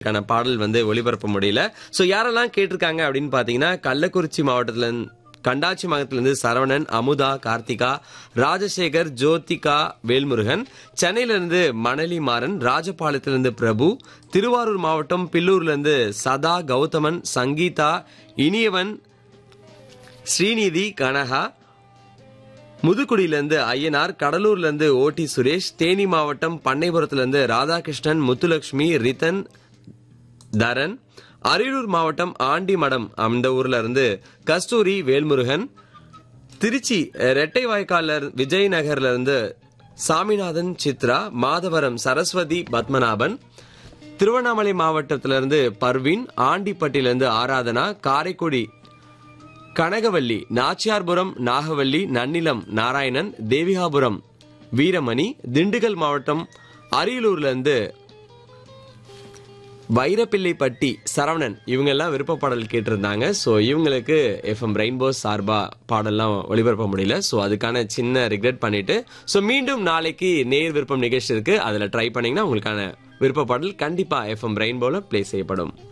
க்கான பாடல் வந்து ஒளிபரப்ப முடியல ஸோ யாரெல்லாம் கேட்டிருக்காங்க அப்படின்னு பார்த்தீங்கன்னா கள்ளக்குறிச்சி மாவட்டத்துல இருந்து- கண்டாச்சி மாவட்டத்திலிருந்து சரவணன் அமுதா கார்த்திகா ராஜசேகர் ஜோதிகா வேல்முருகன் சென்னையிலிருந்து மணலி மாறன் ராஜபாளையத்திலிருந்து பிரபு திருவாரூர் மாவட்டம் பில்லூர்லேருந்து சதா கௌதமன் சங்கீதா இனியவன் ஸ்ரீநிதி கனகா முதுகுடியிலிருந்து ஐயனார் கடலூர்ல இருந்து ஓடி சுரேஷ் தேனி மாவட்டம் பண்ணைபுரத்துல இருந்து ராதாகிருஷ்ணன் முத்துலட்சுமி ரிதன் தரன் அரியலூர் மாவட்டம் ஆண்டிமடம் அந்த ஊர்ல இருந்து கஸ்தூரி வேல்முருகன் திருச்சி ரெட்டை வாய்க்கால்ல இருந்து- விஜயநகர்ல இருந்து சாமிநாதன் சித்ரா மாதவரம் சரஸ்வதி பத்மநாபன் திருவண்ணாமலை மாவட்டத்திலிருந்து பர்வீன் ஆண்டிப்பட்டியிலிருந்து ஆராதனா காரைக்குடி கனகவல்லி நாச்சியார்புரம் நாகவல்லி நன்னிலம் நாராயணன் தேவிகாபுரம் வீரமணி திண்டுக்கல் மாவட்டம் அரியலூர்ல இருந்து வைரப்பிள்ளைப்பட்டி சரவணன் இவங்க எல்லாம் விருப்ப பாடல் கேட்டிருந்தாங்க ஸோ இவங்களுக்கு எஃப்எம் ரெயின்போ சார்பா பாடல்லாம் ஒளிபரப்ப முடியல ஸோ அதுக்கான சின்ன ரிக்ரெட் பண்ணிட்டு ஸோ மீண்டும் நாளைக்கு நேர் விருப்பம் நிகழ்ச்சி இருக்கு அதில் ட்ரை பண்ணீங்கன்னா உங்களுக்கான விருப்ப பாடல் கண்டிப்பா எஃப்எம் ரெயின்போல ப்ளே செய்யப்படும்